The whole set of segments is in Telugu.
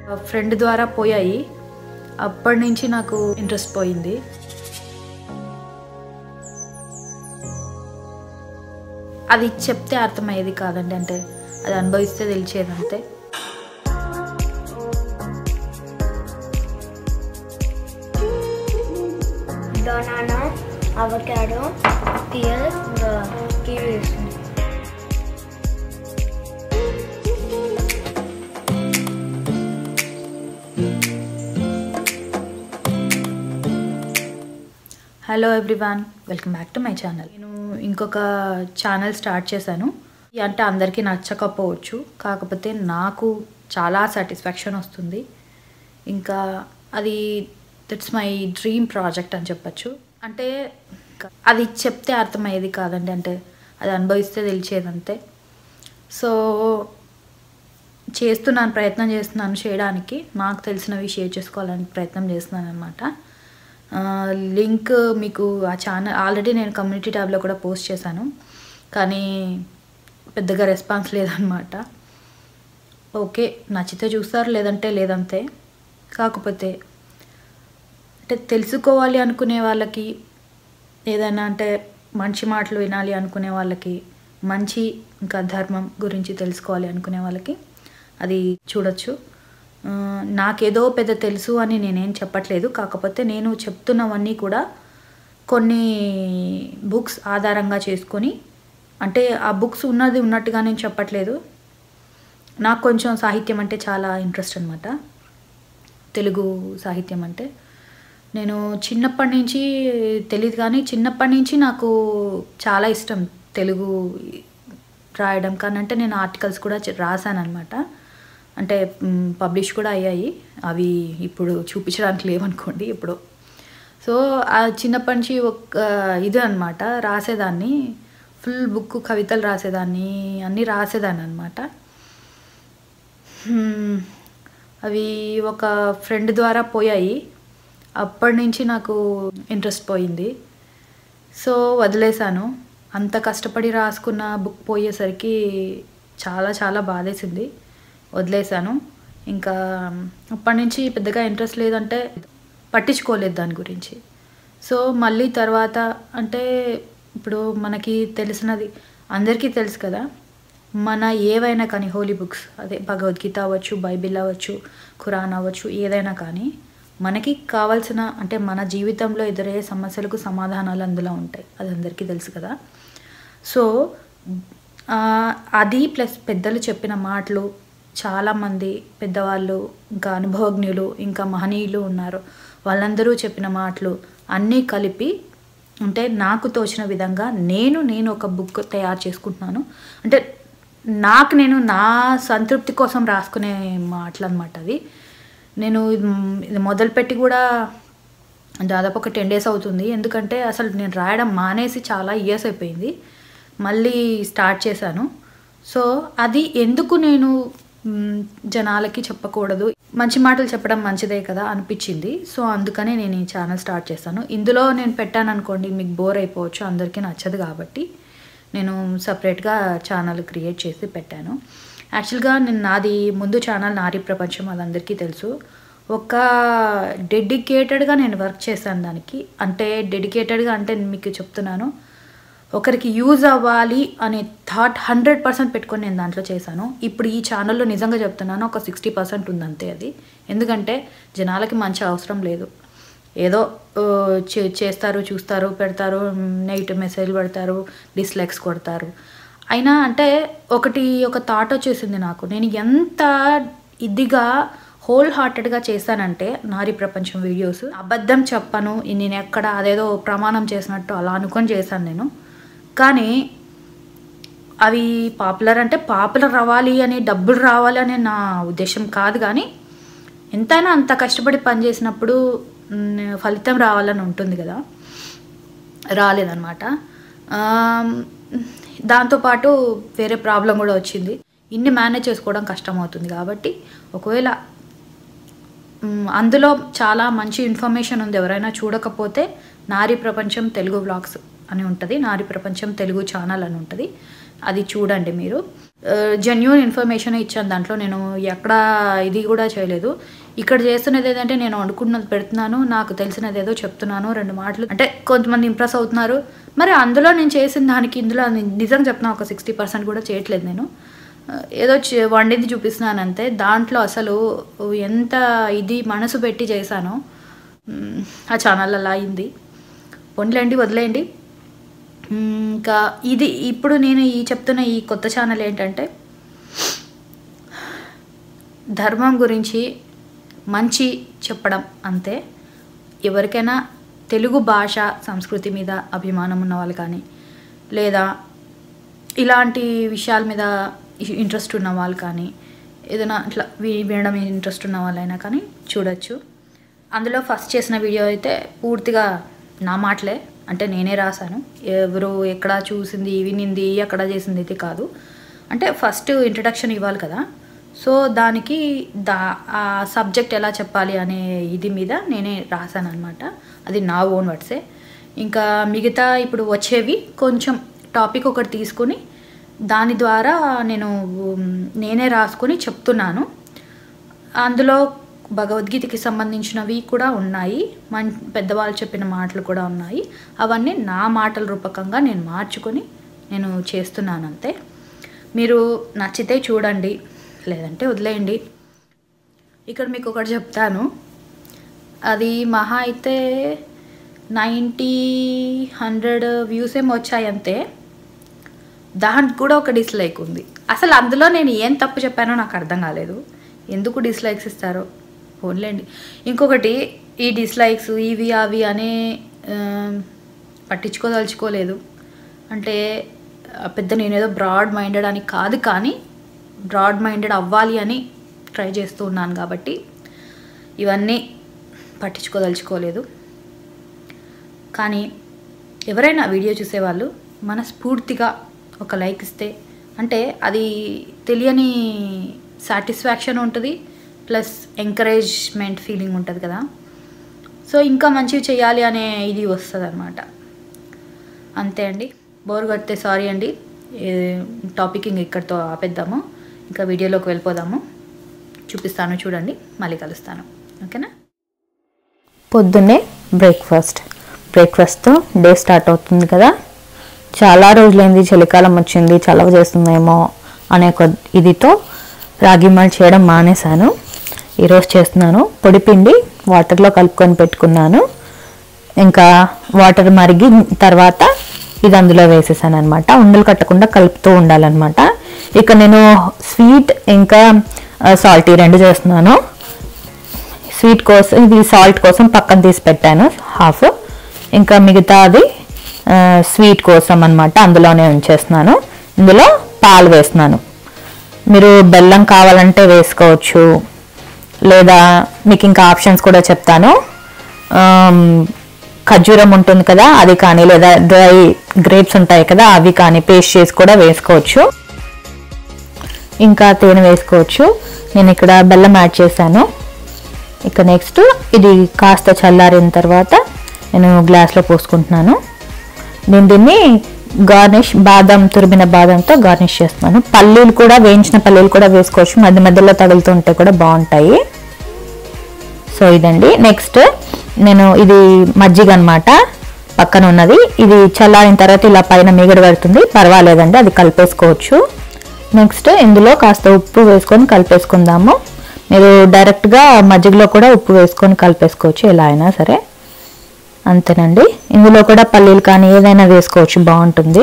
ఫ్రెండ్ ద్వారా పోయాయి అప్పటి నుంచి నాకు ఇంట్రెస్ట్ పోయింది అది చెప్తే అర్థమయ్యేది కాదండి అంటే అది అనుభవిస్తే తెలిసేది అంతే banana, avocado, pear, the kiwi. Hello everyone welcome back to my channel నేను ఇంకొక ఛానల్ స్టార్ట్ చేశాను ఇది అంటే అందరికీ నచ్చకపోవచ్చు కాకపోతే నాకు చాలా సాటిస్ఫాక్షన్ వస్తుంది ఇంకా అది దట్స్ మై డ్రీమ్ ప్రాజెక్ట్ అని చెప్పచ్చు అంటే అది చెప్తే అర్థమయ్యేది కాదండి అంటే అది అనుభవిస్తే తెలిసేది అంతే సో చేస్తున్నాను ప్రయత్నం చేస్తున్నాను చేయడానికి నాకు తెలిసినవి షేర్ చేసుకోవాలని ప్రయత్నం చేస్తున్నాను అనమాట లింక్ మీకు ఆ ఛానల్ ఆల్రెడీ నేను కమ్యూనిటీ ట్యాబ్లో కూడా పోస్ట్ చేశాను కానీ పెద్దగా రెస్పాన్స్ లేదనమాట ఓకే నచ్చితే చూస్తారు లేదంటే లేదంతే కాకపోతే అంటే తెలుసుకోవాలి అనుకునే వాళ్ళకి ఏదైనా అంటే మంచి మాటలు వినాలి అనుకునే వాళ్ళకి మంచి ఇంకా ధర్మం గురించి తెలుసుకోవాలి అనుకునే వాళ్ళకి అది చూడొచ్చు ఆ, నాకేదో పెద్ద తెలుసు అని నేనేం చెప్పట్లేదు కాకపోతే నేను చెప్తున్నవన్నీ కూడా కొన్ని బుక్స్ ఆధారంగా చేసుకొని అంటే ఆ బుక్స్ ఉన్నది ఉన్నట్టుగా నేను చెప్పట్లేదు నాకు కొంచెం సాహిత్యం అంటే చాలా ఇంట్రెస్ట్ అనమాట తెలుగు సాహిత్యం అంటే నేను చిన్నప్పటి నుంచి తెలియదు కానీ చిన్నప్పటి నుంచి నాకు చాలా ఇష్టం తెలుగు రాయడం కానీ అంటే నేను ఆర్టికల్స్ కూడా రాశాను అనమాట అంటే పబ్లిష్ కూడా అయ్యాయి అవి ఇప్పుడు చూపించడానికి లేవనుకోండి ఇప్పుడు సో ఆ చిన్నప్పటి నుంచి ఒక ఇది అనమాట రాసేదాన్ని ఫుల్ బుక్ కవితలు రాసేదాన్ని అన్నీ రాసేదాన్ని అనమాట హ్మ్. అవి ఒక ఫ్రెండ్ ద్వారా పోయాయి అప్పటి నుంచి నాకు ఇంట్రెస్ట్ పోయింది సో వదిలేశాను అంత కష్టపడి రాసుకున్న బుక్ పోయేసరికి చాలా చాలా బాధేసింది వదిలేశాను ఇంకా అప్పటి నుంచి పెద్దగా ఇంట్రెస్ట్ లేదంటే పట్టించుకోలేదు దాని గురించి సో మళ్ళీ తర్వాత అంటే ఇప్పుడు మనకి తెలిసినది అందరికీ తెలుసు కదా మన ఏవైనా కానీ హోలీ బుక్స్ అదే భగవద్గీత అవ్వచ్చు బైబిల్ అవ్వచ్చు ఖురాన్ అవ్వచ్చు ఏదైనా కానీ మనకి కావాల్సిన అంటే మన జీవితంలో ఎదురయ్యే సమస్యలకు సమాధానాలు అందులో ఉంటాయి అది అందరికీ తెలుసు కదా సో ఆ, అది ప్లస్ పెద్దలు చెప్పిన మాటలు చాలామంది పెద్దవాళ్ళు ఇంకా అనుభవజ్ఞులు ఇంకా మహనీయులు ఉన్నారు వాళ్ళందరూ చెప్పిన మాటలు అన్నీ కలిపి అంటే నాకు తోచిన విధంగా నేను నేను ఒక బుక్ తయారు చేసుకుంటున్నాను అంటే నాకు నేను నా సంతృప్తి కోసం రాసుకునే మాటలు అనమాట అవి నేను ఇది ఇది మొదలుపెట్టి కూడా దాదాపు ఒక టెన్ డేస్ అవుతుంది ఎందుకంటే అసలు నేను రాయడం మానేసి చాలా ఇయర్స్ అయిపోయింది మళ్ళీ స్టార్ట్ చేశాను సో అది ఎందుకు నేను మ్, జనాలకి చెప్పకూడదు మంచి మాటలు చెప్పడం మంచిదే కదా అనిపించింది సో అందుకనే నేను ఈ ఛానల్ స్టార్ట్ చేశాను ఇందులో నేను పెట్టాను అనుకోండి మీకు బోర్ అయిపోవచ్చు అందరికీ నచ్చదు కాబట్టి నేను సపరేట్గా ఛానల్ క్రియేట్ చేసి పెట్టాను యాక్చువల్గా నేను నాది ముందు ఛానల్ నారీ ప్రపంచం అది అందరికీ తెలుసు ఒక డెడికేటెడ్గా నేను వర్క్ చేశాను దానికి అంటే డెడికేటెడ్గా అంటే మీకు చెప్తున్నాను ఒకరికి యూజ్ అవ్వాలి అనే థాట్ హండ్రెడ్ పర్సెంట్ పెట్టుకొని నేను దాంట్లో చేశాను ఇప్పుడు ఈ ఛానల్లో నిజంగా చెప్తున్నాను ఒక సిక్స్టీ పర్సెంట్ ఉంది అంతే అది ఎందుకంటే జనాలకి మంచి అవసరం లేదు ఏదో ఆ, చే- చేస్తారు చూస్తారు పెడతారు నెగిటివ్ మెసేజ్లు పెడతారు డిస్లైక్స్ కొడతారు అయినా అంటే ఒకటి ఒక థాట్ వచ్చేసింది నాకు నేను ఎంత ఇదిగా హోల్ హార్టెడ్గా చేశానంటే నారీ ప్రపంచం వీడియోస్ అబద్ధం చెప్పను నేను ఎక్కడ అదేదో ప్రమాణం చేసినట్టు అలా అనుకొని చేశాను నేను కానీ అవి పాపులర్ అంటే పాపులర్ అవ్వాలి అని డబ్బులు రావాలి అనే నా ఉద్దేశం కాదు కానీ ఎంతైనా అంత కష్టపడి పనిచేసినప్పుడు మ్, ఫలితం రావాలని ఉంటుంది కదా రాలేదన్నమాట ఆమ్, దాంతోపాటు వేరే ప్రాబ్లం కూడా వచ్చింది ఇన్ని మేనేజ్ చేసుకోవడం కష్టం అవుతుంది కాబట్టి ఒకవేళ మ్, అందులో చాలా మంచి ఇన్ఫర్మేషన్ ఉంది ఎవరైనా చూడకపోతే నారీ ప్రపంచం తెలుగు వ్లాగ్స్ అని ఉంటుంది నారీ ప్రపంచం తెలుగు ఛానల్ అని ఉంటుంది అది చూడండి మీరు జెన్యున్ ఇన్ఫర్మేషన్ ఇచ్చాను దాంట్లో నేను ఎక్కడ ఇది కూడా చేయలేదు ఇక్కడ చేస్తున్నది ఏంటంటే నేను వండుకున్నది పెడుతున్నాను నాకు తెలిసినది ఏదో చెప్తున్నాను రెండు మాటలు అంటే కొంతమంది ఇంప్రెస్ అవుతున్నారు మరి అందులో నేను చేసిన దానికి ఇందులో ని- నిజం చెప్తున్నా ఒక సిక్స్టీ పర్సెంట్ కూడా చేయట్లేదు నేను ఆ, ఏదో చే- వండింది చూపిస్తున్నాను అంతే దాంట్లో అసలు ఎంత ఇది మనసు పెట్టి చేశానో మ్, ఆ ఛానల్ అలా అయింది వండలేండి వదిలేయండి మ్, ఇంకా ఇది ఇప్పుడు నేను ఈ చెప్తున్న ఈ కొత్త ఛానల్ ఏంటంటే ధర్మం గురించి మంచి చెప్పడం అంతే ఎవరికైనా తెలుగు భాష సంస్కృతి మీద అభిమానం ఉన్న వాళ్ళు కానీ లేదా ఇలాంటి విషయాల మీద ఇంట్రెస్ట్ ఉన్న వాళ్ళు కానీ ఏదైనా ఇట్లా వి- వినడం ఇంట్రెస్ట్ ఉన్న వాళ్ళైనా కానీ చూడొచ్చు అందులో ఫస్ట్ చేసిన వీడియో అయితే పూర్తిగా నా మాటలే అంటే నేనే రాశాను ఎవరు ఎక్కడ చూసింది వినింది ఎక్కడ చేసింది అయితే కాదు అంటే ఫస్ట్ ఇంట్రడక్షన్ ఇవ్వాలి కదా సో దానికి దా ఆ సబ్జెక్ట్ ఎలా చెప్పాలి అనే ఇది మీద నేనే రాశాను అనమాట అది నా ఓన్ వర్డ్సే ఇంకా మిగతా ఇప్పుడు వచ్చేవి కొంచెం టాపిక్ ఒకటి తీసుకొని దాని ద్వారా నేను ఉమ్, నేనే రాసుకొని చెప్తున్నాను అందులో భగవద్గీతకి సంబంధించినవి కూడా ఉన్నాయి మన్ పెద్దవాళ్ళు చెప్పిన మాటలు కూడా ఉన్నాయి అవన్నీ నా మాటల రూపకంగా నేను మార్చుకొని నేను చేస్తున్నాను అంతే మీరు నచ్చితే చూడండి లేదంటే వదిలేయండి ఇక్కడ మీకు ఒకటి చెప్తాను అది మహా అయితే నైంటీ హండ్రెడ్ వ్యూస్ ఏమో వచ్చాయి అంతే దానికి కూడా ఒక డిస్లైక్ ఉంది అసలు అందులో నేను ఏం తప్పు చెప్పానో నాకు అర్థం కాలేదు ఎందుకు డిస్లైక్స్ ఇస్తారో పోన్లేండి ఇంకొకటి ఈ డిస్లైక్స్ ఇవి అవి అనే ఆ, పట్టించుకోదలుచుకోలేదు అంటే ఆ, పెద్ద నేనేదో బ్రాడ్ మైండెడ్ అని కాదు కానీ బ్రాడ్ మైండెడ్ అవ్వాలి అని ట్రై చేస్తూ ఉన్నాను కాబట్టి ఇవన్నీ పట్టించుకోదలుచుకోలేదు కానీ ఎవరైనా వీడియో చూసేవాళ్ళు మనస్ఫూర్తిగా ఒక లైక్ ఇస్తే అంటే అది తెలియని సాటిస్ఫాక్షన్ ఉంటుంది ప్లస్ ఎంకరేజ్మెంట్ ఫీలింగ్ ఉంటుంది కదా సో ఇంకా మంచివి చేయాలి అనే ఇది వస్తుంది అనమాట అంతే అండి బోర్ కొడితే సారీ అండి టాపిక్ ఇంక ఇక్కడితో ఆపేద్దాము ఇంకా వీడియోలోకి వెళ్ళిపోదాము చూపిస్తాను చూడండి మళ్ళీ కలుస్తాను ఓకేనా పొద్దున్నే బ్రేక్ఫాస్ట్ బ్రేక్ఫాస్ట్తో డే స్టార్ట్ అవుతుంది కదా చాలా రోజులైంది చలికాలం వచ్చింది చలవ చేస్తుందేమో అనే కొ- ఇదితో రాగి మాల్ చేయడం మానేశాను ఈరోజు చేస్తున్నాను పొడిపిండి వాటర్లో కలుపుకొని పెట్టుకున్నాను ఇంకా వాటర్ మరిగి తర్వాత ఇది అందులో వేసేసాను అనమాట ఉండలు కట్టకుండా కలుపుతూ ఉండాలన్నమాట ఇక నేను స్వీట్ ఇంకా సాల్ట్ ఈ రెండు చేస్తున్నాను స్వీట్ కోసం ఇది సాల్ట్ కోసం పక్కన తీసి పెట్టాను హాఫ్ ఇంకా మిగతాది ఆ, స్వీట్ కోసం అన్నమాట అందులోనే ఉంచేస్తున్నాను ఇందులో పాలు వేస్తున్నాను మీరు బెల్లం కావాలంటే వేసుకోవచ్చు లేదా మీకు ఇంకా ఆప్షన్స్ కూడా చెప్తాను ఆమ్, ఖర్జూరం ఉంటుంది కదా అది కానీ లేదా డ్రై గ్రేప్స్ ఉంటాయి కదా అవి కానీ పేస్ట్ చేసి కూడా వేసుకోవచ్చు ఇంకా తేనె వేసుకోవచ్చు నేను ఇక్కడ బెల్లం యాడ్ చేశాను ఇక నెక్స్ట్ ఇది కాస్త చల్లారిన తర్వాత నేను గ్లాస్లో పోసుకుంటున్నాను నేను దీన్ని గార్నిష్ బాదం తురిమిన బాదంతో గార్నిష్ చేస్తున్నాను పల్లీలు కూడా వేయించిన పల్లీలు కూడా వేసుకోవచ్చు మధ్య మధ్యలో తగులుతుంటే కూడా బాగుంటాయి సో ఇదండి నెక్స్ట్ నేను ఇది మజ్జిగ అనమాట పక్కన ఉన్నది ఇది చల్లారిన తర్వాత ఇలా పైన మీగడ పడుతుంది పర్వాలేదండి అది కలిపేసుకోవచ్చు నెక్స్ట్ ఇందులో కాస్త ఉప్పు వేసుకొని కలిపేసుకుందాము మీరు డైరెక్ట్గా మజ్జిగలో కూడా ఉప్పు వేసుకొని కలిపేసుకోవచ్చు ఎలా అయినా సరే అంతేనండి ఇందులో కూడా పల్లీలు కానీ ఏదైనా వేసుకోవచ్చు బాగుంటుంది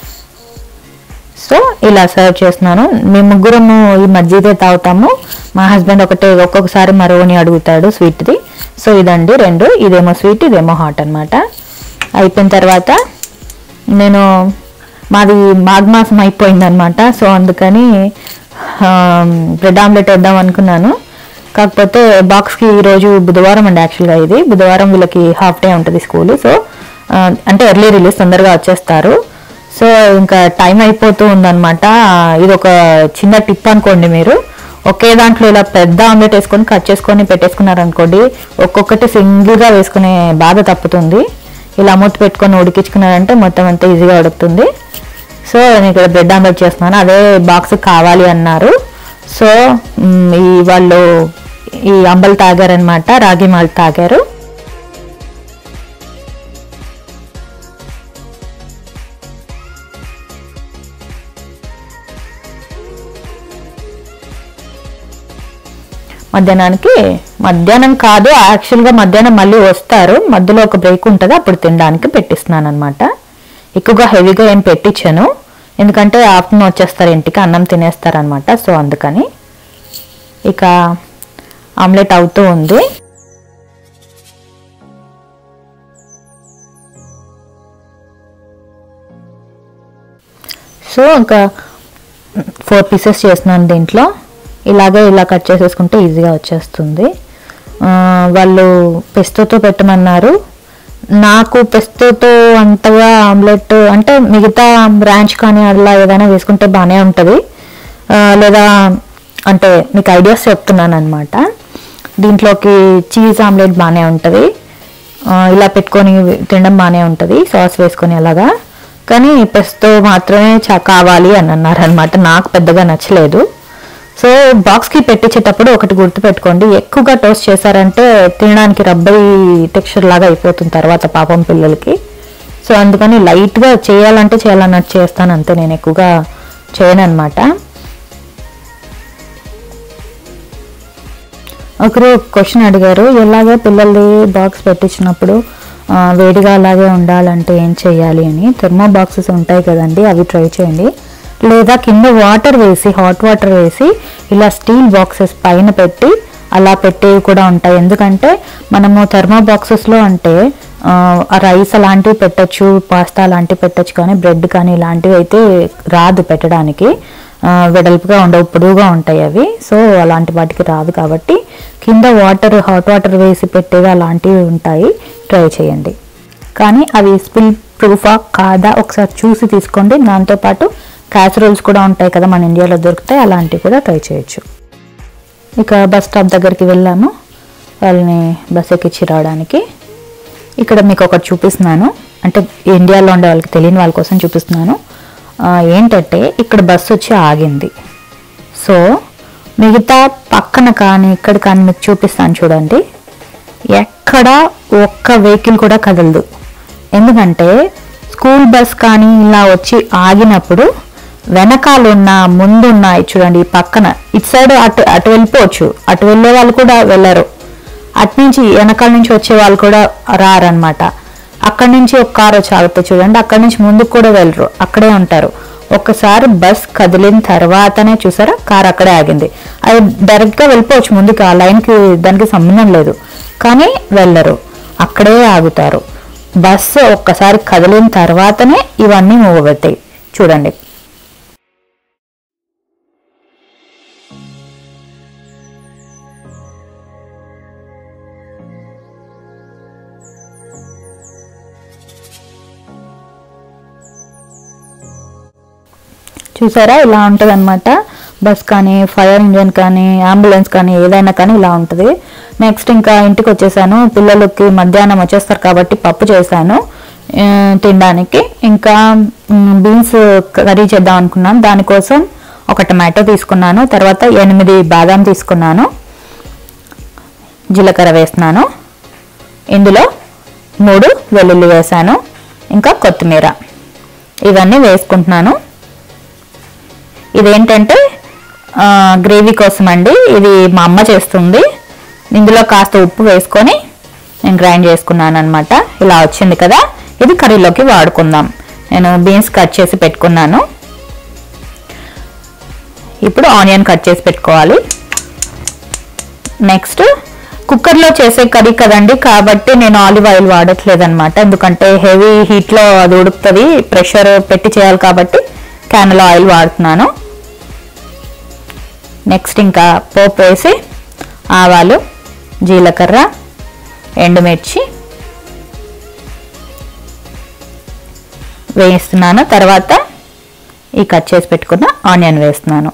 సో ఇలా సర్వ్ చేస్తున్నాను మేము ముగ్గురము ఈ మజ్జిగే తాగుతాము మా హస్బెండ్ ఒకటే ఒక్కొక్కసారి మరోని అడుగుతాడు స్వీట్ది సో ఇదండి రెండు ఇదేమో స్వీట్ ఇదేమో హాట్ అన్నమాట అయిపోయిన తర్వాత నేను మాది మాఘమాసం అయిపోయిందనమాట సో అందుకని బ్రెడ్ ఆమ్లెట్ వేద్దాం అనుకున్నాను కాకపోతే బాక్స్కి ఈరోజు బుధవారం అండి యాక్చువల్గా ఇది బుధవారం వీళ్ళకి హాఫ్ డే ఉంటుంది స్కూల్ సో ఆ, అంటే ఎర్లీ రిలీజ్ తొందరగా వచ్చేస్తారు సో ఇంకా టైం అయిపోతూ ఉందన్నమాట ఇది ఒక చిన్న టిప్ అనుకోండి మీరు ఒకే దాంట్లో ఇలా పెద్ద ఆమ్లెట్ వేసుకొని కట్ చేసుకొని పెట్టేసుకున్నారనుకోండి ఒక్కొక్కటి సింగిల్గా వేసుకునే బాధ తప్పుతుంది ఇలా మూత పెట్టుకొని ఉడికించుకున్నారంటే మొత్తం అంతా ఈజీగా ఉడుకుతుంది సో నేను ఇక్కడ బ్రెడ్ ఆమ్లెట్ చేస్తున్నాను అదే బాక్స్ కావాలి అన్నారు సో మ్, ఈ వాళ్ళు ఈ అంబలు తాగారనమాట రాగి మాల్ తాగారు మధ్యాహ్నానికి మధ్యాహ్నం కాదు యాక్చువల్గా మధ్యాహ్నం మళ్ళీ వస్తారు మధ్యలో ఒక బ్రేక్ ఉంటుంది అప్పుడు తినడానికి పెట్టిస్తున్నాను అనమాట ఎక్కువగా హెవీగా ఏం పెట్టించాను ఎందుకంటే ఆఫ్టర్నూన్ వచ్చేస్తారు ఇంటికి అన్నం తినేస్తారు అనమాట సో అందుకని ఇక ఆమ్లెట్ అవుతూ ఉంది సో ఇంకా ఫోర్ పీసెస్ చేస్తున్నాను దీంట్లో ఇలాగే ఇలా కట్ చేసేసుకుంటే ఈజీగా వచ్చేస్తుంది ఆ, వాళ్ళు పెస్తోతో పెట్టమన్నారు నాకు పెస్తోతో అంతగా ఆమ్లెట్ అంటే మిగతా బ్రాంచ్ కానీ అలా ఏదైనా వేసుకుంటే బాగానే ఉంటుంది ఆ, లేదా అంటే మీకు ఐడియాస్ చెప్తున్నాను అనమాట దీంట్లోకి చీజ్ ఆమ్లెట్ బాగానే ఉంటుంది ఆ, ఇలా పెట్టుకొని తినడం బాగానే ఉంటుంది సాస్ వేసుకొని అలాగా కానీ పెస్తో మాత్రమే చా కావాలి అని అన్నారు అనమాట నాకు పెద్దగా నచ్చలేదు సో బాక్స్కి పెట్టించేటప్పుడు ఒకటి గుర్తు పెట్టుకోండి ఎక్కువగా టోస్ట్ చేశారంటే తినడానికి రబ్బరీ టెక్స్చర్ లాగా అయిపోతుంది తర్వాత పాపం పిల్లలకి సో అందుకని లైట్గా చేయాలంటే చేయాలన్నట్టు చేస్తాను అంతే నేను ఎక్కువగా చేయను అనమాట ఒకరు క్వశ్చన్ అడిగారు ఎలాగ పిల్లల్ని బాక్స్ పెట్టించినప్పుడు ఆ, వేడిగా అలాగే ఉండాలంటే ఏం చేయాలి అని థర్మో బాక్సెస్ ఉంటాయి కదండి అవి ట్రై చేయండి లేదా కింద వాటర్ వేసి హాట్ వాటర్ వేసి ఇలా స్టీల్ బాక్సెస్ పైన పెట్టి అలా పెట్టేవి కూడా ఉంటాయి ఎందుకంటే మనము థర్మో బాక్సెస్లో అంటే ఆ, ఆ రైస్ అలాంటివి పెట్టొచ్చు పాస్తా అలాంటివి పెట్టొచ్చు కానీ బ్రెడ్ కానీ ఇలాంటివి అయితే రాదు పెట్టడానికి ఆ, వెడల్పుగా ఉండవు పొడువుగా ఉంటాయి అవి సో అలాంటి వాటికి రాదు కాబట్టి కింద వాటర్ హాట్ వాటర్ వేసి పెట్టేవి అలాంటివి ఉంటాయి ట్రై చేయండి కానీ అవి స్పిల్ ప్రూఫా కాదా ఒకసారి చూసి తీసుకోండి దాంతోపాటు క్యాసరోల్స్ కూడా ఉంటాయి కదా మన ఇండియాలో దొరుకుతాయి అలాంటివి కూడా ట్రై చేయొచ్చు ఇక బస్ స్టాప్ దగ్గరికి వెళ్ళాము వాళ్ళని బస్ ఎక్కించి రావడానికి ఇక్కడ మీకు ఒకటి చూపిస్తున్నాను అంటే ఇండియాలో ఉండే వాళ్ళకి తెలియని వాళ్ళ కోసం చూపిస్తున్నాను ఆ, ఏంటంటే ఇక్కడ బస్సు వచ్చి ఆగింది సో మిగతా పక్కన కానీ ఇక్కడ కానీ మీకు చూపిస్తాను చూడండి ఎక్కడ ఒక్క వెహికల్ కూడా కదలదు ఎందుకంటే స్కూల్ బస్ కానీ ఇలా వచ్చి ఆగినప్పుడు వెనకాలన్న ముందున్న చూడండి ఈ పక్కన ఇటు సైడ్ అటు అటు వెళ్ళిపోవచ్చు అటు వెళ్ళే వాళ్ళు కూడా వెళ్ళరు అటు నుంచి వెనకాల నుంచి వచ్చే వాళ్ళు కూడా రారనమాట అక్కడి నుంచి ఒక కార్ వచ్చి ఆగుతుంది చూడండి అక్కడి నుంచి ముందుకు కూడా వెళ్ళరు అక్కడే ఉంటారు ఒక్కసారి బస్ కదిలిన తర్వాతనే చూసారా కార్ అక్కడే ఆగింది అది డైరెక్ట్గా వెళ్ళిపోవచ్చు ముందుకు ఆ లైన్కి దానికి సంబంధం లేదు కానీ వెళ్ళరు అక్కడే ఆగుతారు బస్సు ఒక్కసారి కదిలిన తర్వాతనే ఇవన్నీ మూవ్ అవుతాయి చూడండి చూసారా ఇలా ఉంటుంది అనమాట బస్ కానీ ఫైర్ ఇంజన్ కానీ అంబులెన్స్ కానీ ఏదైనా కానీ ఇలా ఉంటుంది నెక్స్ట్ ఇంకా ఇంటికి వచ్చేసాను పిల్లలకి మధ్యాహ్నం వచ్చేస్తారు కాబట్టి పప్పు చేశాను ఆ, తినడానికి ఇంకా బీన్స్ కర్రీ చేద్దాం అనుకున్నాను దానికోసం ఒక టమాటో తీసుకున్నాను తర్వాత ఎనిమిది బాదాం తీసుకున్నాను జీలకర్ర వేస్తున్నాను ఇందులో మూడు వెల్లుల్లి వేసాను ఇంకా కొత్తిమీర ఇవన్నీ వేసుకుంటున్నాను ఇదేంటంటే ఆ, గ్రేవీ కోసం అండి ఇది మా అమ్మ చేస్తుంది ఇందులో కాస్త ఉప్పు వేసుకొని నేను గ్రైండ్ చేసుకున్నాను అనమాట ఇలా వచ్చింది కదా ఇది కర్రీలోకి వాడుకుందాం నేను బీన్స్ కట్ చేసి పెట్టుకున్నాను ఇప్పుడు ఆనియన్ కట్ చేసి పెట్టుకోవాలి నెక్స్ట్ కుక్కర్లో చేసే కర్రీ కదండి కాబట్టి నేను ఆలివ్ ఆయిల్ వాడట్లేదు అనమాట ఎందుకంటే హెవీ హీట్లో అది ఉడుకుతుంది ప్రెషర్ పెట్టి చేయాలి కాబట్టి క్యానల్ ఆయిల్ వాడుతున్నాను నెక్స్ట్ ఇంకా పోపు వేసి ఆవాలు జీలకర్ర ఎండుమిర్చి వేయిస్తున్నాను తర్వాత ఈ కట్ చేసి పెట్టుకున్న ఆనియన్ వేస్తున్నాను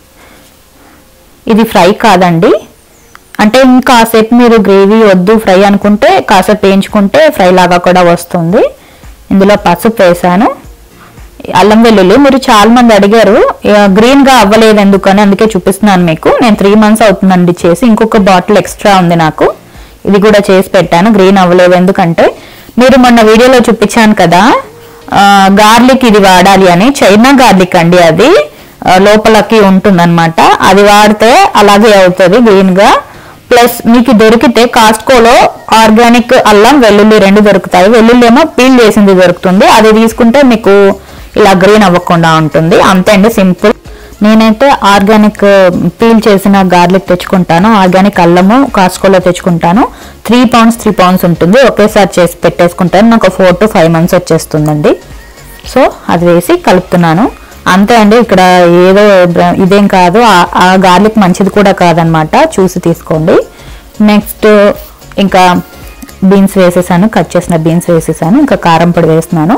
ఇది ఫ్రై కాదండి అంటే ఇంకాసేపు మీరు గ్రేవీ వద్దు ఫ్రై అనుకుంటే కాసేపు వేయించుకుంటే ఫ్రై లాగా కూడా వస్తుంది ఇందులో పసుపు వేసాను అల్లం వెల్లుల్లి మీరు చాలా మంది అడిగారు గ్రీన్ గా అవ్వలేదు ఎందుకని అందుకే చూపిస్తున్నాను మీకు నేను త్రీ మంత్స్ అవుతుందండి చేసి ఇంకొక బాటిల్ ఎక్స్ట్రా ఉంది నాకు ఇది కూడా చేసి పెట్టాను గ్రీన్ అవ్వలేదు ఎందుకంటే మీరు మొన్న వీడియోలో చూపించాను కదా గార్లిక్ ఇది వాడాలి అని చైనా గార్లిక్ అండి అది ఆ, లోపలకి ఉంటుందన్నమాట అది వాడితే అలాగే అవుతుంది గ్రీన్ గా ప్లస్ మీకు దొరికితే కాస్ట్కోలో ఆర్గానిక్ అల్లం వెల్లుల్లి రెండు దొరుకుతాయి వెల్లుల్లి ఏమో పీల్ చేసింది దొరుకుతుంది అది తీసుకుంటే మీకు ఇలా గ్రీన్ అవ్వకుండా ఉంటుంది అంతే అండి సింపుల్ నేనైతే ఆర్గానిక్ పీల్ చేసిన గార్లిక్ తెచ్చుకుంటాను ఆర్గానిక్ అల్లము కాస్కోలో తెచ్చుకుంటాను త్రీ పౌండ్స్ త్రీ పౌండ్స్ ఉంటుంది ఒకేసారి చేసి పెట్టేసుకుంటాను నాకు ఫోర్ టు ఫైవ్ మంత్స్ వచ్చేస్తుందండి సో అది వేసి కలుపుతున్నాను అంతే అండి ఇక్కడ ఏదో బ్ర- ఇదేం కాదు ఆ- ఆ గార్లిక్ మంచిది కూడా కాదనమాట చూసి తీసుకోండి నెక్స్ట్ ఇంకా బీన్స్ వేసేసాను కట్ చేసిన బీన్స్ వేసేసాను ఇంకా కారం పొడి వేస్తున్నాను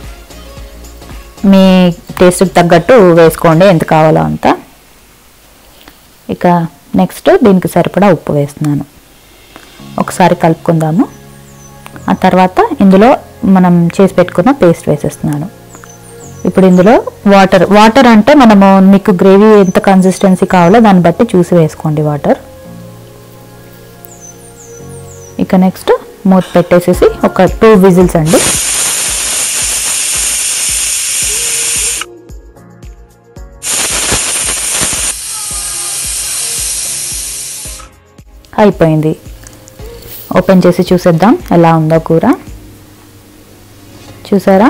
మీ టేస్ట్కి తగ్గట్టు వేసుకోండి ఎంత కావాలో అంత ఇక నెక్స్ట్ దీనికి సరిపడా ఉప్పు వేస్తున్నాను ఒకసారి కలుపుకుందాము ఆ తర్వాత ఇందులో మనం చేసి పెట్టుకున్న పేస్ట్ వేసేస్తున్నాను ఇప్పుడు ఇందులో వాటర్ వాటర్ అంటే మనము మీకు గ్రేవీ ఎంత కన్సిస్టెన్సీ కావాలో దాన్ని బట్టి చూసి వేసుకోండి వాటర్ ఇక నెక్స్ట్ మూత పెట్టేసేసి ఒక టూ విజిల్స్ అండి అయిపోయింది ఓపెన్ చేసి చూసేద్దాం ఎలా ఉందో కూర చూసారా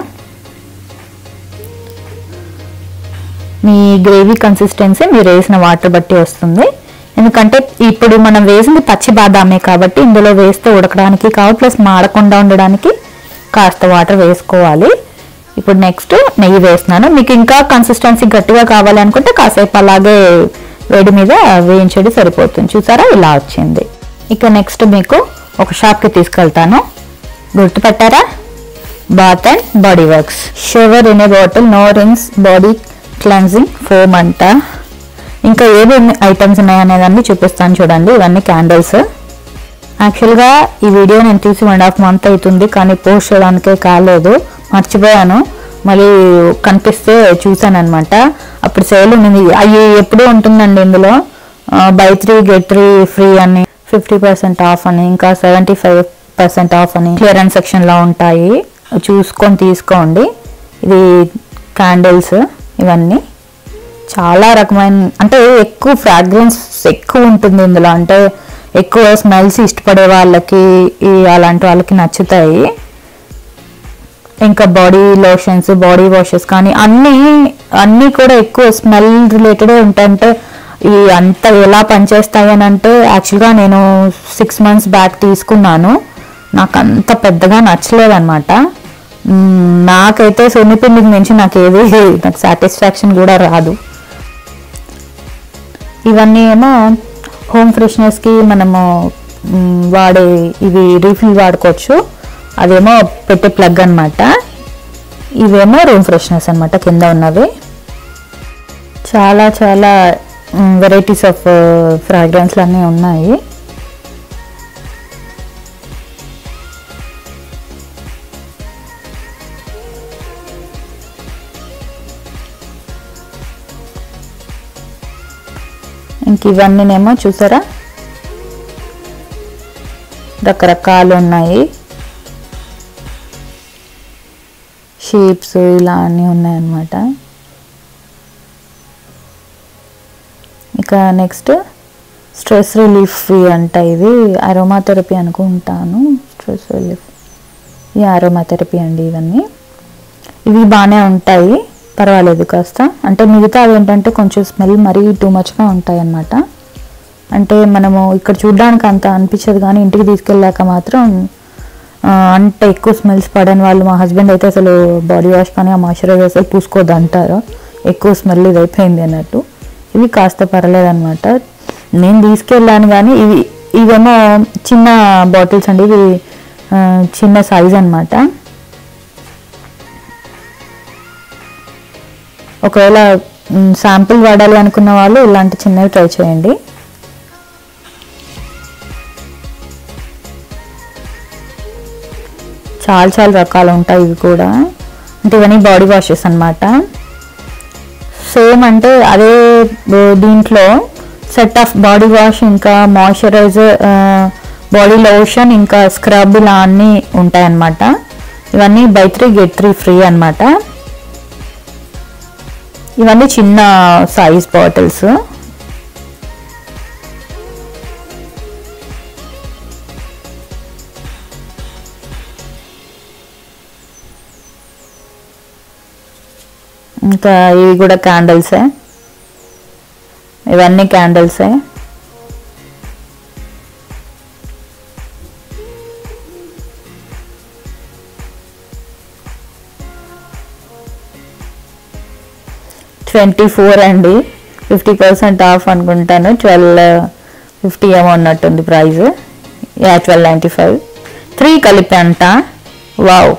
మీ గ్రేవీ కన్సిస్టెన్సీ మీరు వేసిన వాటర్ బట్టి వస్తుంది ఎందుకంటే ఇప్పుడు మనం వేసింది పచ్చి బాదామే కాబట్టి ఇందులో వేస్తే ఉడకడానికి కావాలి ప్లస్ మాడకుండా ఉండడానికి కాస్త వాటర్ వేసుకోవాలి ఇప్పుడు నెక్స్ట్ నెయ్యి వేస్తున్నాను మీకు ఇంకా కన్సిస్టెన్సీ గట్టిగా కావాలి అనుకుంటే కాసేపు అలాగే వేడి మీద వేయించడం సరిపోతుంది చూసారా ఇలా వచ్చింది ఇక నెక్స్ట్ మీకు ఒక షాప్కి తీసుకెళ్తాను గుర్తుపట్టారా Bath and Body Works sugar in a bottle no rings body cleansing foam అంట ఇంకా ఏమేమి ఐటమ్స్ ఉన్నాయనేదాన్ని చూపిస్తాను చూడండి ఇవన్నీ క్యాండిల్స్ యాక్చువల్గా ఈ వీడియో నేను తీసి వన్ హాఫ్ మంత్ అవుతుంది కానీ పోస్ట్ చేయడానికే కాలేదు మర్చిపోయాను మళ్ళీ కనిపిస్తే చూశాను అనమాట అప్పుడు సేల్ ఉంది అవి ఎప్పుడూ ఉంటుందండి ఇందులో buy three get three free అని ఫిఫ్టీ పర్సెంట్ ఆఫ్ అని ఇంకా సెవెంటీ ఫైవ్ పర్సెంట్ ఆఫ్ అని క్లియరెన్స్ సెక్షన్లో ఉంటాయి చూసుకొని తీసుకోండి ఇది క్యాండిల్స్ ఇవన్నీ చాలా రకమైన అంటే ఎక్కువ ఫ్రాగ్రెన్స్ ఎక్కువ ఉంటుంది ఇందులో అంటే ఎక్కువ స్మెల్స్ ఇష్టపడే వాళ్ళకి ఈ అలాంటి వాళ్ళకి నచ్చుతాయి ఇంకా బాడీ లోషన్స్ బాడీ వాషెస్ కానీ అన్నీ అన్నీ కూడా ఎక్కువ స్మెల్ రిలేటెడ్ ఉంటాయంటే ఈ అంత ఎలా పనిచేస్తాయి అని అంటే యాక్చువల్గా నేను సిక్స్ మంత్స్ బ్యాక్ తీసుకున్నాను నాకు అంత పెద్దగా నచ్చలేదన్నమాట మ్మ్, నాకైతే సున్నిపిండికి మించి నాకు ఏది నాకు సాటిస్ఫాక్షన్ కూడా రాదు ఇవన్నీ ఏమో హోమ్ ఫ్రెష్నెస్కి మనము మ్, వాడే ఇవి రీఫిల్ వాడుకోవచ్చు అదేమో పెట్టే ప్లగ్ అన్నమాట ఇవేమో రూమ్ ఫ్రెష్నెస్ అన్నమాట కింద ఉన్నవి చాలా చాలా వెరైటీస్ ఆఫ్ ఫ్రాగ్రెన్స్లు అన్నీ ఉన్నాయి ఇంక ఇవన్నీనేమో చూసారా రకరకాలు ఉన్నాయి షేప్స్ ఇలా అన్నీ ఉన్నాయన్నమాట ఇక నెక్స్ట్ స్ట్రెస్ రిలీఫ్ అంట ఇది అరోమాథెరపీ అనుకుంటాను స్ట్రెస్ రిలీఫ్ ఈ అరోమాథెరపీ అండి ఇవన్నీ ఇవి బాగానే ఉంటాయి పర్వాలేదు కాస్త అంటే మిగతా అవి ఏంటంటే కొంచెం స్మెల్ మరీ టూ మచ్గా ఉంటాయి అన్నమాట అంటే మనము ఇక్కడ చూడడానికి అంత అనిపించదు కానీ ఇంటికి తీసుకెళ్ళాక మాత్రం ఆ, అంత ఎక్కువ స్మెల్స్ పడని వాళ్ళు మా హస్బెండ్ అయితే అసలు బాడీ వాష్ కానీ ఆ మాయిశ్చరైజర్ అసలు పూసుకోవద్దు అంటారు ఎక్కువ స్మెల్ ఇది అయిపోయింది అన్నట్టు ఇవి కాస్త పర్లేదు అనమాట నేను తీసుకెళ్ళాను కానీ ఇవి ఇవేమో చిన్న బాటిల్స్ అండి ఇవి ఆ, చిన్న సైజ్ అన్నమాట ఒకవేళ శాంపిల్ వాడాలి అనుకున్న వాళ్ళు ఇలాంటి చిన్నవి ట్రై చేయండి చాలా చాలా రకాలు ఉంటాయి ఇవి కూడా అంటే ఇవన్నీ బాడీ వాషెస్ అన్నమాట సేమ్ అంటే అదే ఆ, దీంట్లో సెట్ ఆఫ్ బాడీ వాష్ ఇంకా మాయిశ్చరైజర్ బాడీ లోషన్ ఇంకా స్క్రబ్ ఇలా అన్నీ ఉంటాయన్నమాట ఇవన్నీ buy three get three free అన్నమాట ఇవన్నీ చిన్న సైజ్ బాటిల్స్ ఇంకా ఇవి కూడా క్యాండిల్సే ఇవన్నీ క్యాండిల్సే ట్వంటీ ఫోర్ అండి ఫిఫ్టీ పర్సెంట్ ఆఫ్ అనుకుంటాను ట్వెల్వ్ ఫిఫ్టీ ఏమో ఉన్నట్టుంది price yeah twelve ninety five three కలిపి అంట వావ్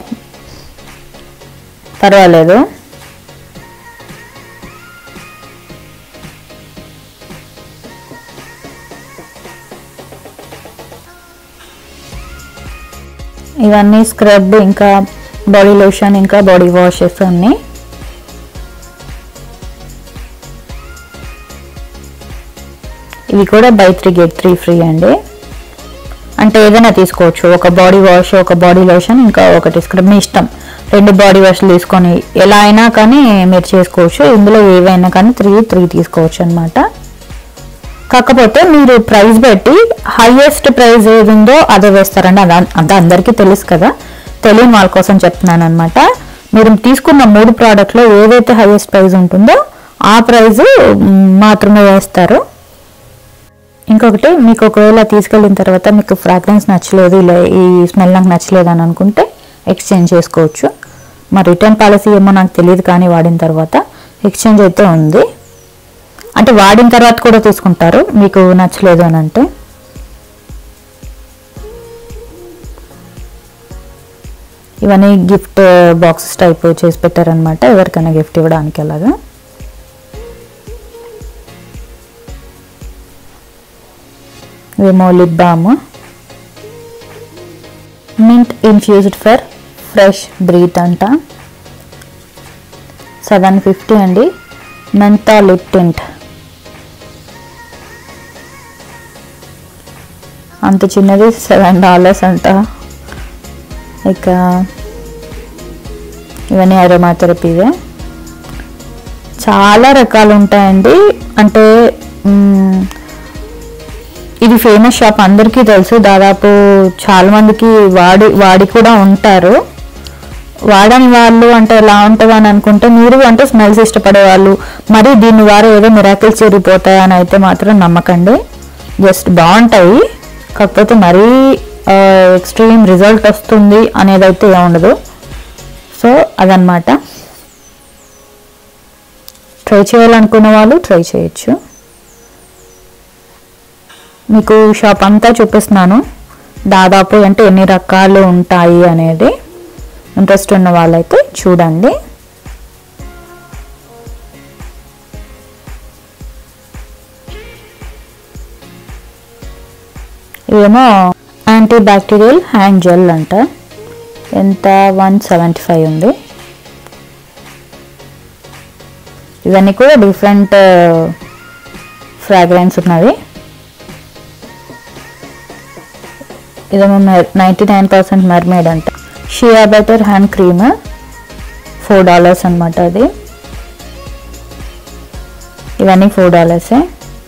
పర్వాలేదు ఇవన్నీ స్క్రబ్ ఇంకా బాడీ లోషన్ ఇంకా బాడీ వాషెస్ అన్నీ ఇవి కూడా buy three get three free అండి అంటే ఏదైనా తీసుకోవచ్చు ఒక బాడీ వాష్ ఒక బాడీ లోషన్ ఇంకా ఒకటి స్క్రబ్ మీ ఇష్టం రెండు బాడీ వాష్లు తీసుకొని ఎలా అయినా కానీ మీరు చేసుకోవచ్చు ఇందులో ఏవైనా కానీ త్రీ త్రీ తీసుకోవచ్చు అనమాట కాకపోతే మీరు ప్రైస్ పెట్టి హైయెస్ట్ ప్రైస్ ఏది ఉందో అదే వేస్తారండి అది అంత అందరికీ తెలుసు కదా తెలియని వాళ్ళ కోసం చెప్తున్నాను అనమాట మీరు తీసుకున్న మూడు ప్రోడక్ట్లో ఏదైతే హైయెస్ట్ ప్రైస్ ఉంటుందో ఆ ప్రైస్ మాత్రమే వేస్తారు ఇంకొకటి మీకు ఒకవేళ తీసుకెళ్ళిన తర్వాత మీకు ఫ్రాగ్రెన్స్ నచ్చలేదు ఇలా ఈ స్మెల్ నాకు నచ్చలేదు అని అనుకుంటే ఎక్స్చేంజ్ చేసుకోవచ్చు మా రిటర్న్ పాలసీ ఏమో నాకు తెలియదు కానీ వాడిన తర్వాత ఎక్స్చేంజ్ అయితే ఉంది అంటే వాడిన తర్వాత కూడా తీసుకుంటారు మీకు నచ్చలేదు అని అంటే ఇవన్నీ గిఫ్ట్ బాక్సెస్ టైప్ చేసి పెట్టారనమాట ఎవరికైనా గిఫ్ట్ ఇవ్వడానికి అలాగా ఇవేమో lip balm mint infused for fresh breath అంట సెవెన్ ఫిఫ్టీ అండి మెంతా లిప్ టింట్ అంత చిన్నది సెవెన్ డాలర్స్ అంట ఇక ఇవన్నీ అరోమా థెరపీవే చాలా రకాలు ఉంటాయండి అంటే మ్, ఇది ఫేమస్ షాప్ అందరికీ తెలుసు దాదాపు చాలా మందికి వాడి వాడి కూడా ఉంటారు వాడని వాళ్ళు అంటే ఎలా ఉంటుంది అని అనుకుంటే మీరు అంటే స్మెల్స్ ఇష్టపడే వాళ్ళు మరి దీని ద్వారా ఏదో మిరాకిల్స్ జరిగిపోతాయి అని అయితే మాత్రం నమ్మకండి జస్ట్ బాగుంటాయి కాకపోతే మరీ ఎక్స్ట్రీమ్ రిజల్ట్ వస్తుంది అనేది అయితే ఏం ఉండదు సో అదనమాట ట్రై చేయాలనుకున్న వాళ్ళు ట్రై చేయొచ్చు మీకు షాప్ అంతా చూపిస్తున్నాను దాదాపు అంటే ఎన్ని రకాలు ఉంటాయి అనేది ఇంట్రెస్ట్ ఉన్న వాళ్ళైతే చూడండి ఇవేమో యాంటీ బ్యాక్టీరియల్ హ్యాండ్ జెల్ అంట ఎంత వన్ సెవెంటీ ఫైవ్ ఉంది ఇవన్నీ కూడా డిఫరెంట్ ఫ్రాగ్రెన్స్ ఉన్నవి ఇదేమో నైంటీ నైన్ పర్సెంట్ మెర్మేడ్ అంట shea butter hand cream four dollars అనమాట అది ఇవన్నీ ఫోర్ డాలర్సే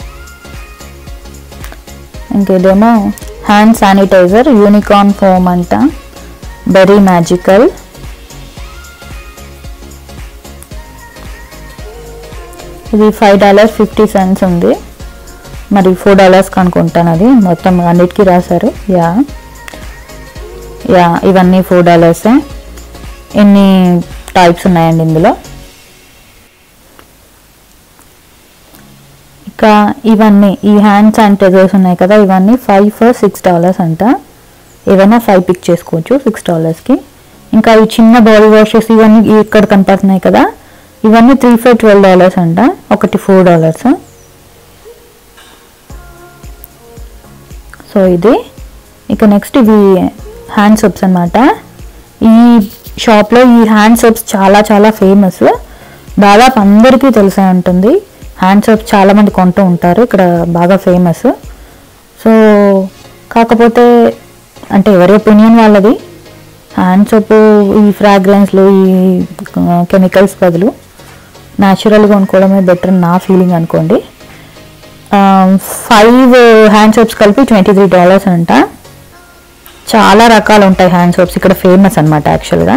ఇంకేదేమో హ్యాండ్ శానిటైజర్ యూనికార్న్ ఫోమ్ అంట బెరీ మ్యాజికల్ ఇది ఫైవ్ డాలర్స్ ఫిఫ్టీ సెంట్స్ ఉంది మరి ఫోర్ డాలర్స్కి అనుకుంటాను అది మొత్తం అన్నిటికీ రాశారు యా యా ఇవన్నీ ఫోర్ డాలర్సే ఎన్ని టైప్స్ ఉన్నాయండి ఇందులో ఇంకా ఇవన్నీ ఈ హ్యాండ్ శానిటైజర్స్ ఉన్నాయి కదా ఇవన్నీ ఫైవ్ ఫర్ సిక్స్ డాలర్స్ అంట ఏవైనా ఫైవ్ పిక్ చేసుకోవచ్చు సిక్స్ డాలర్స్కి ఇంకా ఈ చిన్న బాడీ వాషెస్ ఇవన్నీ ఇక్కడ కనపడుతున్నాయి కదా ఇవన్నీ త్రీ ఫైవ్ ట్వెల్వ్ డాలర్స్ అంట ఒకటి ఫోర్ డాలర్స్ సో ఇది ఇక నెక్స్ట్ ఇవి హ్యాండ్ సోప్స్ అనమాట ఈ షాప్లో ఈ హ్యాండ్ సోప్స్ చాలా చాలా ఫేమస్ దాదాపు అందరికీ తెలిసే ఉంటుంది హ్యాండ్ సోప్స్ చాలామంది కొంటూ ఉంటారు ఇక్కడ బాగా ఫేమస్ సో కాకపోతే అంటే ఎవరి ఒపీనియన్ వాళ్ళది హ్యాండ్ సోప్ ఈ ఫ్రాగ్రెన్స్లు ఈ కెమికల్స్ బదులు న్యాచురల్గా కొనుక్కోవడమే బెటర్ నా ఫీలింగ్ అనుకోండి ఫైవ్ హ్యాండ్ సోప్స్ కలిపి ట్వంటీ త్రీ డాలర్స్ అంట చాలా రకాలు ఉంటాయి హ్యాండ్ సోప్స్ ఇక్కడ ఫేమస్ అనమాట యాక్చువల్గా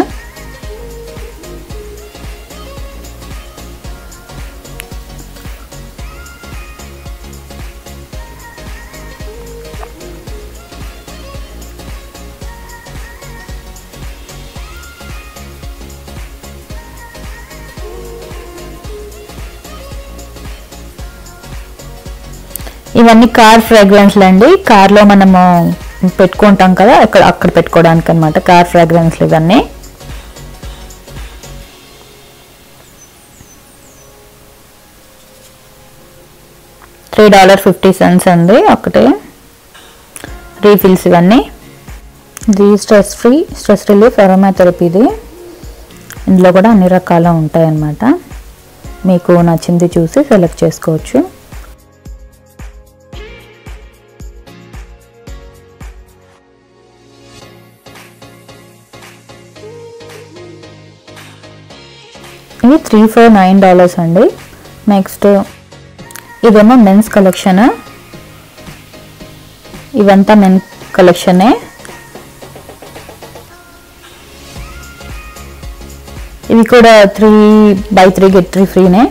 ఇవన్నీ కార్ ఫ్రాగ్రెన్స్లు అండి కార్లో మనము పెట్టుకుంటాం కదా అక్కడ అక్కడ పెట్టుకోవడానికి అనమాట కార్ ఫ్రాగ్రెన్స్లు ఇవన్నీ త్రీ డాలర్ ఫిఫ్టీ సెంట్స్ అండి ఒకటే రీఫిల్స్ ఇవన్నీ ఇది stress free stress relief aromatherapy ఇది ఇందులో కూడా అన్ని రకాలు ఉంటాయన్నమాట మీకు నచ్చింది చూసి సెలెక్ట్ చేసుకోవచ్చు ఇది త్రీ ఫోర్ నైన్ డాలర్స్ అండి నెక్స్ట్ ఇదేమో మెన్స్ కలెక్షన్ ఇవంతా మెన్ కలెక్షనే ఇవి కూడా three buy three get three ఫ్రీనే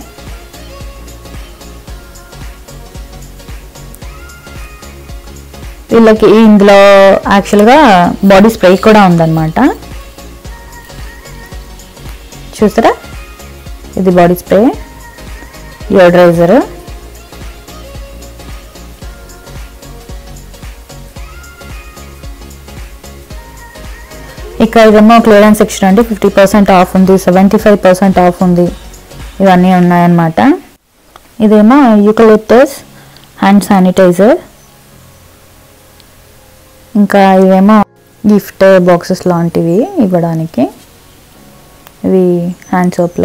వీళ్ళకి ఇందులో యాక్చువల్గా బాడీ స్ప్రే కూడా ఉందన్నమాట చూసారా ఇది బాడీ స్ప్రే యోడ్రైజర్ ఇక ఇదేమో క్లియరెన్స్ సెక్షన్ అండి ఫిఫ్టీ పర్సెంట్ ఆఫ్ ఉంది సెవెంటీ ఫైవ్ పర్సెంట్ ఆఫ్ ఉంది ఇవన్నీ ఉన్నాయన్నమాట ఇదేమో యూకలిప్టస్ హ్యాండ్ శానిటైజర్ ఇంకా ఇవేమో గిఫ్ట్ బాక్సెస్ లాంటివి ఇవ్వడానికి ఇవి హ్యాండ్ సోప్లో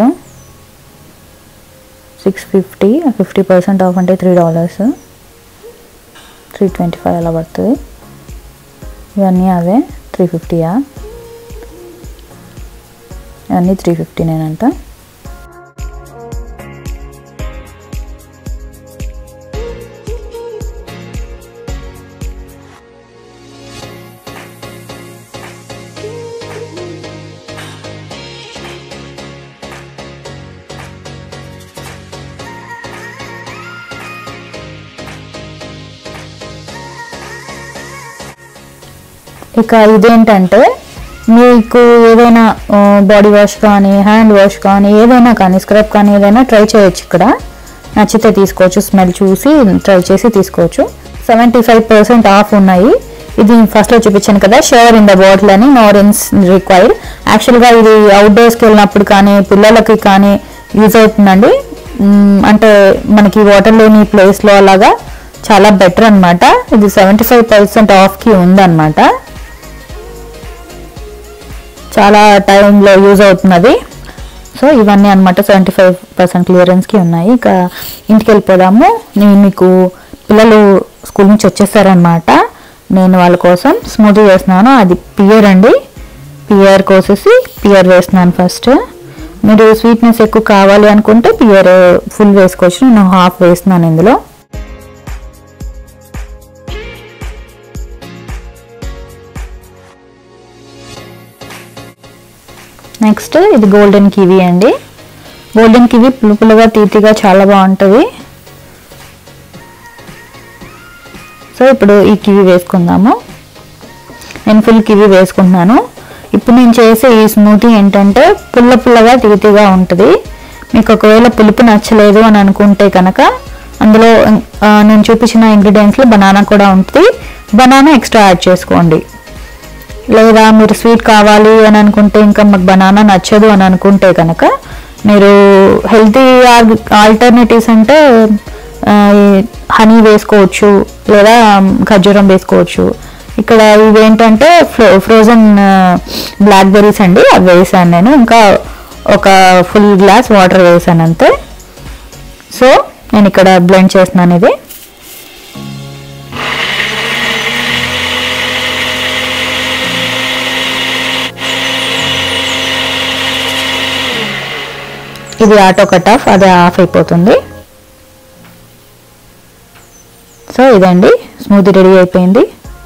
six fifty fifty percent off అంటే three dollars three twenty five అలా పడుతుంది ఇవన్నీ అవే త్రీ ఫిఫ్టీయా ఇవన్నీ త్రీ ఫిఫ్టీ నేనంట ఇక ఇదేంటంటే మీకు ఏదైనా బాడీ వాష్ కానీ హ్యాండ్ వాష్ కానీ ఏదైనా కానీ స్క్రబ్ కానీ ఏదైనా ట్రై చేయొచ్చు ఇక్కడ నచ్చితే తీసుకోవచ్చు స్మెల్ చూసి ట్రై చేసి తీసుకోవచ్చు సెవెంటీ ఫైవ్ పర్సెంట్ ఆఫ్ ఉన్నాయి ఇది ఫస్ట్లో చూపించాను కదా షవర్ ఇన్ ద బాటిల్ అని నోరెన్స్ రిక్వైర్డ్ యాక్చువల్గా ఇది అవుట్డోర్స్కి వెళ్ళినప్పుడు కానీ పిల్లలకి కానీ యూజ్ అవుతుందండి మ్, అంటే మనకి వాటర్ లేని ప్లేస్లో అలాగా చాలా బెటర్ అన్నమాట ఇది సెవెంటీ ఫైవ్ పర్సెంట్ ఆఫ్కి ఉందన్నమాట చాలా టైంలో యూజ్ అవుతున్నది సో ఇవన్నీ అనమాట సెవెంటీ ఫైవ్ పర్సెంట్ క్లియరెన్స్కి ఉన్నాయి ఇక ఇంటికి వెళ్ళిపోదాము నేను మీకు పిల్లలు స్కూల్ నుంచి వచ్చేసారనమాట నేను వాళ్ళ కోసం స్మూతీ వేస్తున్నాను అది పియర్ అండి పియర్ కోసేసి పియర్ వేస్తున్నాను ఫస్ట్ మీరు స్వీట్నెస్ ఎక్కువ కావాలి అనుకుంటే పియర్ ఫుల్ వేసుకోవచ్చు నేను హాఫ్ వేస్తున్నాను ఇందులో నెక్స్ట్ ఇది గోల్డెన్ కివీ అండి గోల్డెన్ కివీ పులుపులుగా తీతిగా చాలా బాగుంటుంది సో ఇప్పుడు ఈ కివీ వేసుకుందాము నేను ఫుల్ కివీ వేసుకుంటున్నాను ఇప్పుడు నేను చేసే ఈ స్మూతీ ఏంటంటే పుల్ల పుల్లగా తీతిగా ఉంటుంది మీకు ఒకవేళ పులుపు నచ్చలేదు అని అనుకుంటే కనుక అందులో ఆ, నేను చూపించిన ఇంగ్రీడియంట్స్లో బనానా కూడా ఉంటుంది బనానా ఎక్స్ట్రా యాడ్ చేసుకోండి లేదా మీరు స్వీట్ కావాలి అని అనుకుంటే ఇంకా మాకు బనానా నచ్చదు అని అనుకుంటే కనుక మీరు హెల్తీ ఆల్టర్నేటివ్స్ అంటే హనీ వేసుకోవచ్చు లేదా ఖర్జూరం వేసుకోవచ్చు ఇక్కడ ఇవేంటంటే ఫ్రో ఫ్రోజన్ బ్లాక్ బెర్రీస్ అండి అవి వేసాను నేను ఇంకా ఒక ఫుల్ గ్లాస్ వాటర్ వేసాను అంతే సో నేను ఇక్కడ బ్లెండ్ చేస్తున్నాను ఇది ఇది ఆటో కట్ ఆఫ్ అది ఆఫ్ అయిపోతుంది సో ఇదండి స్మూతీ రెడీ అయిపోయింది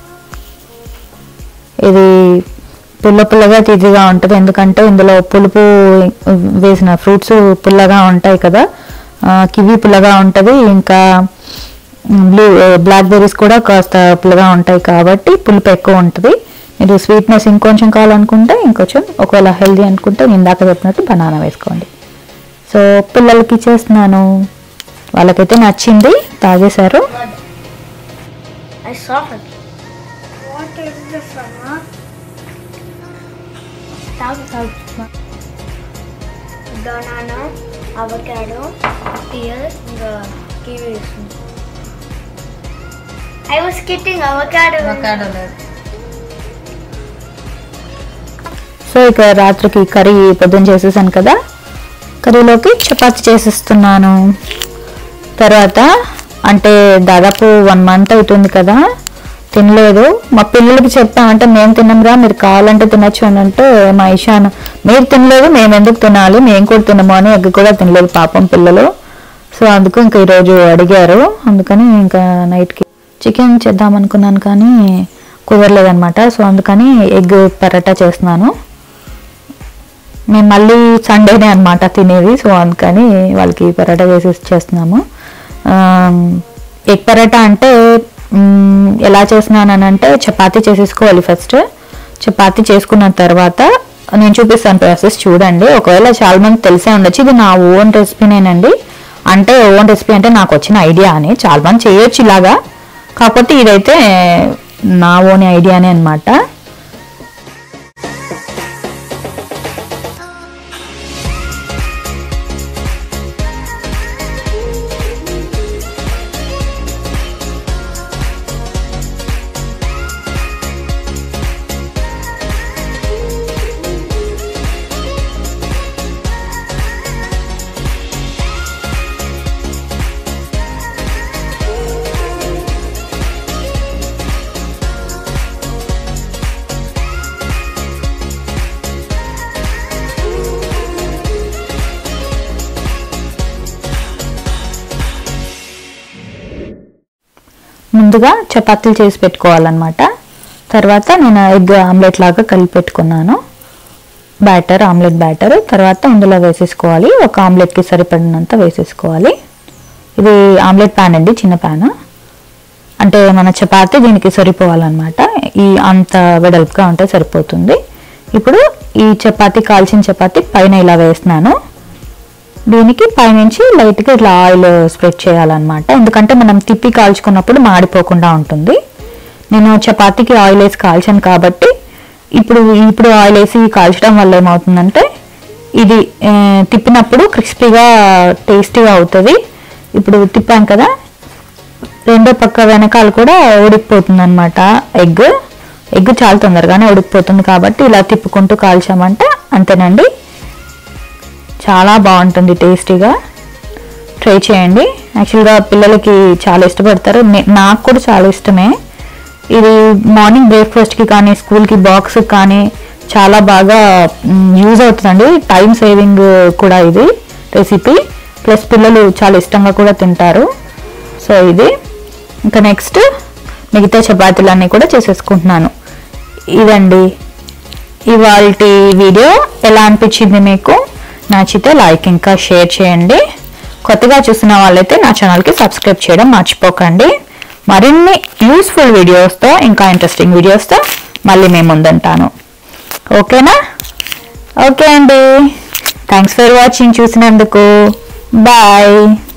ఇది పుల్ల పుల్లగా తీజిగా ఉంటుంది ఎందుకంటే ఇందులో పులుపు వేసిన ఫ్రూట్స్ పుల్లగా ఉంటాయి కదా ఆ, కివి పుల్లగా ఉంటుంది ఇంకా బ్లూ బ్లాక్ బెర్రీస్ కూడా కాస్త పుల్లగా ఉంటాయి కాబట్టి పులుపు ఎక్కువ ఉంటుంది మీరు స్వీట్నెస్ ఇంకొంచెం కావాలనుకుంటే ఇంకొంచెం ఒకవేళ హెల్దీ అనుకుంటే నేను ఇందాక చెప్పినట్టు బనానా వేసుకోండి సో పిల్లలకి ఇచ్చేస్తున్నాను వాళ్ళకైతే నచ్చింది తాగేశారు I saw her. What is this one? Huh? Tag, tag. Banana, avocado, pears, the kiwis. I was getting avocado. So ఇక రాత్రికి కర్రీ పొద్దున్న చేసేసాను కదా కర్రీలోకి చపాతి చేసేస్తున్నాను తర్వాత అంటే దాదాపు వన్ మంత్ అవుతుంది కదా తినలేదు మా పిల్లలకి చెప్పామంటే మేము తినమురా మీరు కావాలంటే తినొచ్చు అని అంటే మా ఇషాన్ మీరు తినలేదు మేము ఎందుకు తినాలి మేము కూడా తినము అని ఎగ్ కూడా తినలేదు పాపం పిల్లలు సో అందుకు ఇంకా ఈరోజు అడిగారు అందుకని ఇంకా నైట్కి చికెన్ చేద్దాం అనుకున్నాను కానీ కుదరలేదనమాట సో అందుకని ఎగ్ పరోటా చేస్తున్నాను మేము మళ్ళీ సండేనే అనమాట తినేది సో అందుకని వాళ్ళకి పరోటా చేసి చేస్తున్నాము ఎగ్ పరోటా అంటే మ్, ఎలా చేస్తున్నాను అంటే చపాతీ చేసేసుకోవాలి ఫస్ట్ చపాతీ చేసుకున్న తర్వాత నేను చూపిస్తాను ప్రాసెస్ చూడండి ఒకవేళ చాలా మంది తెలిసే ఉండొచ్చు ఇది నా ఓన్ రెసిపీనేనండి అంటే ఓన్ రెసిపీ అంటే నాకు వచ్చిన ఐడియా అని చాలా మంది చేయొచ్చు ఇలాగా కాకపోతే ఇదైతే నా ఓన్ ఐడియానే అనమాట ముందుగా చపాతీలు చేసి పెట్టుకోవాలన్నమాట తర్వాత నేను ఎగ్ ఆమ్లెట్ లాగా కలిపి పెట్టుకున్నాను బ్యాటర్ ఆమ్లెట్ బ్యాటర్ తర్వాత ఇందులో వేసేసుకోవాలి ఒక ఆమ్లెట్కి సరిపడినంత వేసేసుకోవాలి ఇది ఆమ్లెట్ ప్యాన్ అండి చిన్న ప్యాన్ అంటే మన చపాతీ దీనికి సరిపోవాలన్నమాట ఈ అంత వెడల్పుగా ఉంటే సరిపోతుంది ఇప్పుడు ఈ చపాతీ కాల్చిన చపాతీ పైన ఇలా వేస్తున్నాను దీనికి పైనుంచి లైట్గా ఇట్లా ఆయిల్ స్ప్రెడ్ చేయాలన్నమాట ఎందుకంటే మనం తిప్పి కాల్చుకున్నప్పుడు మాడిపోకుండా ఉంటుంది నేను చపాతీకి ఆయిల్ వేసి కాల్చాను కాబట్టి ఇప్పుడు ఇప్పుడు ఆయిల్ వేసి కాల్చడం వల్ల ఏమవుతుందంటే ఇది ఆ, తిప్పినప్పుడు క్రిస్పీగా టేస్టీగా అవుతుంది ఇప్పుడు తిప్పాం కదా రెండో పక్క వెనకాల కూడా ఉడికిపోతుంది అనమాట ఎగ్ ఎగ్ చాలా తొందరగానే ఉడికిపోతుంది కాబట్టి ఇలా తిప్పుకుంటూ కాల్చామంటే అంతేనండి చాలా బాగుంటుంది టేస్టీగా ట్రై చేయండి యాక్చువల్గా పిల్లలకి చాలా ఇష్టపడతారు నే- నాకు కూడా చాలా ఇష్టమే ఇది మార్నింగ్ బ్రేక్ఫాస్ట్కి కానీ స్కూల్కి బాక్స్కి కానీ చాలా బాగా యూజ్ అవుతుందండి టైం సేవింగ్ కూడా ఇది రెసిపీ ప్లస్ పిల్లలు చాలా ఇష్టంగా కూడా తింటారు సో ఇది ఇంకా నెక్స్ట్ మిగతా చపాతీలన్నీ కూడా చేసేసుకుంటున్నాను ఇదండి ఇవాళ వీడియో ఎలా అనిపించింది మీకు నచ్చితే లైక్ ఇంకా షేర్ చేయండి కొత్తగా చూసిన వాళ్ళైతే నా ఛానల్కి సబ్స్క్రైబ్ చేయడం మర్చిపోకండి మరిన్ని యూస్ఫుల్ వీడియోస్తో ఇంకా ఇంట్రెస్టింగ్ వీడియోస్తో మళ్ళీ మేము ముందుంటాను ఓకేనా ఓకే అండి థ్యాంక్స్ ఫర్ వాచింగ్ చూసినందుకు బాయ్